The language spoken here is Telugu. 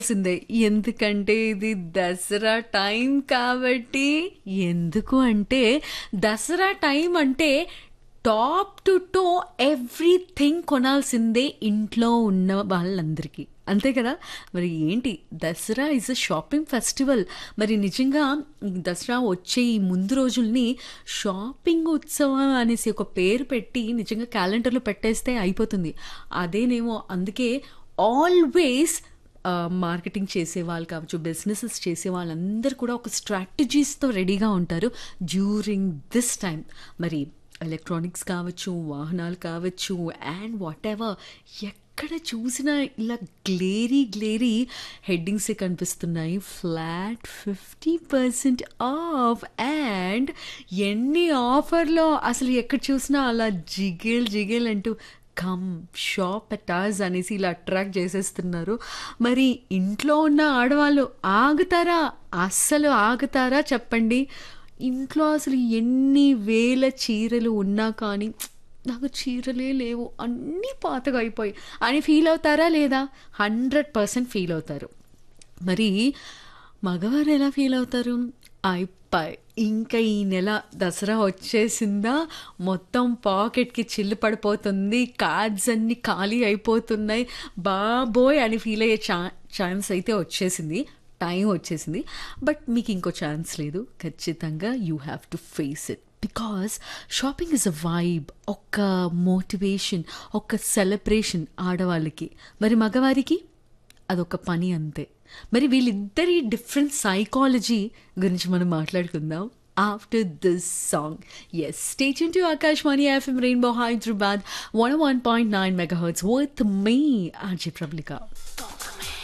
సిందే ఎందుకంటే ఇది దసరా టైం కాబట్టి ఎందుకు అంటే దసరా టైం అంటే టాప్ టు టో ఎవ్రీథింగ్ కొనాల్సిందే ఇంట్లో ఉన్న వాళ్ళందరికీ అంతే కదా మరి ఏంటి Dasara is a shopping festival మరి నిజంగా ఈ దసరా వచ్చే ఈ ముందు రోజుల్ని షాపింగ్ ఉత్సవం అనేసి ఒక పేరు పెట్టి నిజంగా క్యాలెండర్లో పెట్టేస్తే అయిపోతుంది అదేనేమో అందుకే ఆల్వేస్ మార్కెటింగ్ చేసే వాళ్ళు కావచ్చు బిజినెసెస్ చేసే వాళ్ళందరూ కూడా ఒక స్ట్రాటజీస్తో రెడీగా ఉంటారు డ్యూరింగ్ దిస్ టైం మరి ఎలక్ట్రానిక్స్ కావచ్చు వాహనాలు కావచ్చు అండ్ వాట్ ఎవర్ ఎక్కడ చూసినా ఇలా గ్లేరీ గ్లేరీ హెడ్డింగ్సే కనిపిస్తున్నాయి flat fifty percent off and ఎన్ని ఆఫర్లో అసలు ఎక్కడ చూసినా అలా జిగేల్ జిగేల్ అంటూ కమ్ షాప్ అటాజ్ అనేసి ఇలా అట్రాక్ట్ చేసేస్తున్నారు మరి ఇంట్లో ఉన్న ఆడవాళ్ళు ఆగుతారా అస్సలు ఆగుతారా చెప్పండి ఇంట్లో అసలు ఎన్ని వేల చీరలు ఉన్నా కానీ నాకు చీరలే లేవు అన్నీ పాతగా అయిపోయి అని ఫీల్ అవుతారా లేదా హండ్రెడ్ పర్సెంట్ ఫీల్ అవుతారు మరి మగవారు ఎలా ఫీల్ అవుతారు అయిపోయి ఇంకా ఈ నెల దసరా వచ్చేసిందా మొత్తం పాకెట్కి చిల్లు పడిపోతుంది కార్డ్స్ అన్నీ ఖాళీ అయిపోతున్నాయి బాబోయ్ అని ఫీల్ అయ్యే ఛా ఛాన్స్ అయితే వచ్చేసింది టైం వచ్చేసింది బట్ మీకు ఇంకో ఛాన్స్ లేదు ఖచ్చితంగా you have to face it because shopping is a vibe ఒక మోటివేషన్ ఒక సెలబ్రేషన్ ఆడవాళ్ళకి మరి మగవారికి అదొక పని అంతే మరి వీళ్ళిద్దరి డిఫరెంట్ సైకాలజీ గురించి మనం మాట్లాడుకుందాం ఆఫ్టర్ దిస్ సాంగ్ ఎస్ station to Akashvani FM rainbow Hyderabad one one point nine mega hertz with మీ ఆర్జే ప్రబ్లికా